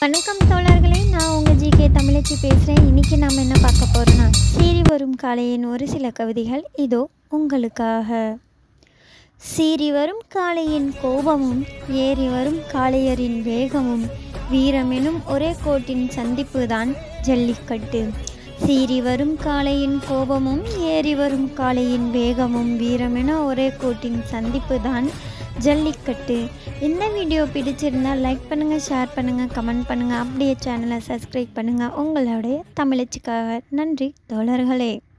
வணக்கம் தோழர்களே நான் உங்கள் ஜிகே தமிழச்சி பேசுகிறேன் இன்றைக்கி நாம் என்ன பார்க்க போகிறோன்னா சீறி வரும் காளையின் ஒரு சில கவிதைகள் இதோ உங்களுக்காக சீறி வரும் காளையின் கோபமும் ஏறி வரும் காளையரின் வேகமும் வீரமெனும் ஒரே கோட்டின் சந்திப்பு தான் ஜல்லிக்கட்டு சீறி வரும் காளையின் கோபமும் ஏறி வரும் காளையின் வேகமும் வீரமென ஒரே கோட்டின் சந்திப்பு தான் ஜல்லிக்கட்டு இந்த வீடியோ பிடிச்சிருந்தா லைக் பண்ணுங்கள் ஷேர் பண்ணுங்கள் கமெண்ட் பண்ணுங்கள் அப்படியே சேனலை சப்ஸ்கிரைப் பண்ணுங்கள் உங்களுடைய தமிழச்சிக்காக நன்றி தோழர்களே